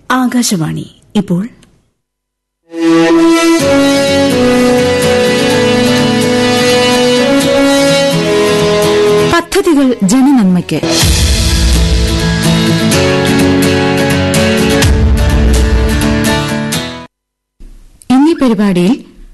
ആകാശവാണി ഇപ്പോൾ പദ്ധതികൾ ജനനന്മയ്ക്ക് ഇന്നീ പരിപാടിയിൽ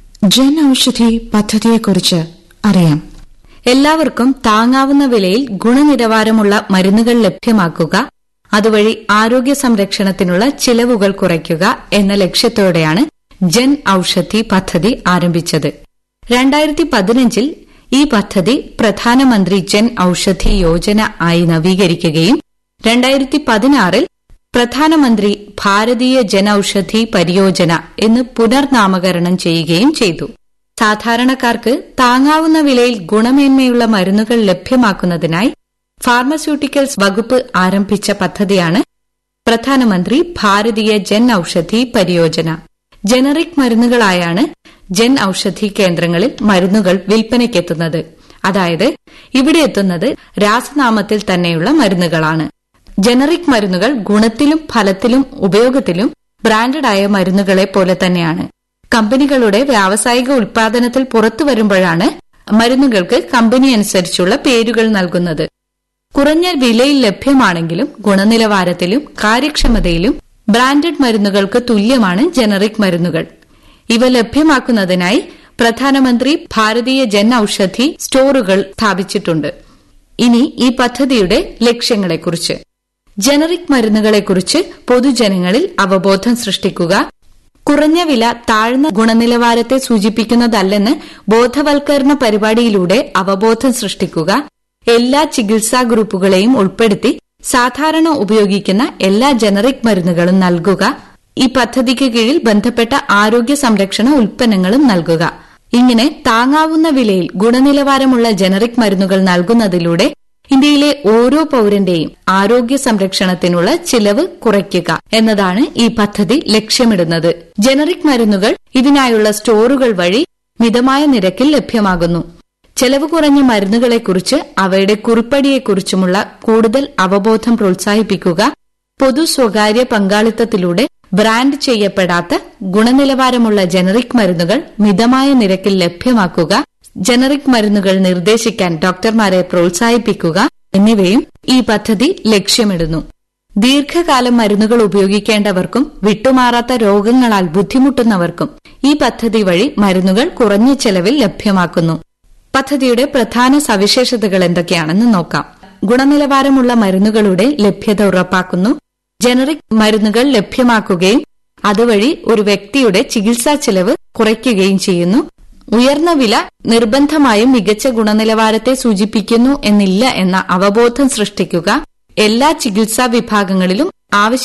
ജൻ ഔഷധി പദ്ധതിയെക്കുറിച്ച് അറിയാം എല്ലാവർക്കും താങ്ങാവുന്ന വിലയിൽ ഗുണനിലവാരമുള്ള മരുന്നുകൾ ലഭ്യമാക്കുക അതുവഴി ആരോഗ്യ സംരക്ഷണത്തിനുള്ള ചിലവുകൾ കുറയ്ക്കുക എന്ന ലക്ഷ്യത്തോടെയാണ് ജൻ ഔഷധി പദ്ധതി ആരംഭിച്ചത് രണ്ടായിരത്തി പതിനഞ്ചിൽ ഈ പദ്ധതി പ്രധാനമന്ത്രി ജൻ ഔഷധി യോജന ആയി നവീകരിക്കുകയും രണ്ടായിരത്തി പതിനാറിൽ പ്രധാനമന്ത്രി ഭാരതീയ ജൻ ഔഷധി പരിയോജന എന്ന് പുനർനാമകരണം ചെയ്യുകയും ചെയ്തു സാധാരണക്കാർക്ക് താങ്ങാവുന്ന വിലയിൽ ഗുണമേന്മയുള്ള മരുന്നുകൾ ലഭ്യമാക്കുന്നതിനായി ഫാർമസ്യൂട്ടിക്കൽസ് വകുപ്പ് ആരംഭിച്ച പദ്ധതിയാണ് പ്രധാനമന്ത്രി ഭാരതീയ ജൻ ഔഷധി പരിയോജന ജനറിക് മരുന്നുകളായാണ് ജൻ ഔഷധി കേന്ദ്രങ്ങളിൽ മരുന്നുകൾ വിൽപ്പനയ്ക്കെത്തുന്നത് അതായത് ഇവിടെ എത്തുന്നത് രാസനാമത്തിൽ തന്നെയുള്ള മരുന്നുകളാണ് ജനറിക് മരുന്നുകൾ ഗുണത്തിലും ഫലത്തിലും ഉപയോഗത്തിലും ബ്രാൻഡഡായ മരുന്നുകളെ പോലെ തന്നെയാണ് കമ്പനികളുടെ വ്യാവസായിക ഉൽപാദനത്തിൽ പുറത്തു വരുമ്പോഴാണ് മരുന്നുകൾക്ക് കമ്പനി അനുസരിച്ചുള്ള പേരുകൾ നൽകുന്നത് കുറഞ്ഞ വിലയിൽ ലഭ്യമാണെങ്കിലും ഗുണനിലവാരത്തിലും കാര്യക്ഷമതയിലും ബ്രാൻഡഡ് മരുന്നുകൾക്ക് തുല്യമാണ് ജനറിക് മരുന്നുകൾ ഇവ ലഭ്യമാക്കുന്നതിനായി പ്രധാനമന്ത്രി ഭാരതീയ ജൻ ഔഷധി സ്റ്റോറുകൾ സ്ഥാപിച്ചിട്ടുണ്ട് ഇനി ഈ പദ്ധതിയുടെ ലക്ഷ്യങ്ങളെക്കുറിച്ച് ജനറിക് മരുന്നുകളെക്കുറിച്ച് പൊതുജനങ്ങളിൽ അവബോധം സൃഷ്ടിക്കുക കുറഞ്ഞ വില താഴ്ന്ന ഗുണനിലവാരത്തെ സൂചിപ്പിക്കുന്നതല്ലെന്ന് ബോധവൽക്കരണ പരിപാടിയിലൂടെ അവബോധം സൃഷ്ടിക്കുക എല്ലാ ചികിത്സാ ഗ്രൂപ്പുകളെയും ഉൾപ്പെടുത്തി സാധാരണ ഉപയോഗിക്കുന്ന എല്ലാ ജനറിക് മരുന്നുകളും നൽകുക ഈ പദ്ധതിക്ക് കീഴിൽ ബന്ധപ്പെട്ട ആരോഗ്യ സംരക്ഷണ ഉൽപ്പന്നങ്ങളും നൽകുക ഇങ്ങനെ താങ്ങാവുന്ന വിലയിൽ ഗുണനിലവാരമുള്ള ജനറിക് മരുന്നുകൾ നൽകുന്നതിലൂടെ ഇന്ത്യയിലെ ഓരോ പൌരന്റെയും ആരോഗ്യ സംരക്ഷണത്തിനുള്ള ചിലവ് കുറയ്ക്കുക എന്നതാണ് ഈ പദ്ധതി ലക്ഷ്യമിടുന്നത് ജനറിക് മരുന്നുകൾ ഇതിനായുള്ള സ്റ്റോറുകൾ വഴി മിതമായ നിരക്കിൽ ലഭ്യമാകുന്നു ചെലവ് കുറഞ്ഞ മരുന്നുകളെക്കുറിച്ച് അവയുടെ കുറിപ്പടിയെക്കുറിച്ചുമുള്ള കൂടുതൽ അവബോധം പ്രോത്സാഹിപ്പിക്കുക പൊതു സ്വകാര്യ പങ്കാളിത്തത്തിലൂടെ ബ്രാൻഡ് ചെയ്യപ്പെടാത്ത ഗുണനിലവാരമുള്ള ജനറിക് മരുന്നുകൾ മിതമായ നിരക്കിൽ ലഭ്യമാക്കുക ജനറിക് മരുന്നുകൾ നിർദ്ദേശിക്കാൻ ഡോക്ടർമാരെ പ്രോത്സാഹിപ്പിക്കുക എന്നിവയും ഈ പദ്ധതി ലക്ഷ്യമിടുന്നു ദീർഘകാലം മരുന്നുകൾ ഉപയോഗിക്കേണ്ടവർക്കും വിട്ടുമാറാത്ത രോഗങ്ങളാൽ ബുദ്ധിമുട്ടുന്നവർക്കും ഈ പദ്ധതി വഴി മരുന്നുകൾ കുറഞ്ഞ ചെലവിൽ ലഭ്യമാക്കുന്നു പദ്ധതിയുടെ പ്രധാന സവിശേഷതകൾ എന്തൊക്കെയാണെന്ന് നോക്കാം ഗുണനിലവാരമുള്ള മരുന്നുകളുടെ ലഭ്യത ഉറപ്പാക്കുന്നു ജനറിക് മരുന്നുകൾ ലഭ്യമാക്കുകയും അതുവഴി ഒരു വ്യക്തിയുടെ ചികിത്സാ ചെലവ് കുറയ്ക്കുകയും ചെയ്യുന്നു ഉയർന്ന വില നിർബന്ധമായും മികച്ച ഗുണനിലവാരത്തെ സൂചിപ്പിക്കുന്നു എന്നില്ല എന്ന അവബോധം സൃഷ്ടിക്കുക എല്ലാ ചികിത്സാ വിഭാഗങ്ങളിലും ആവശ്യ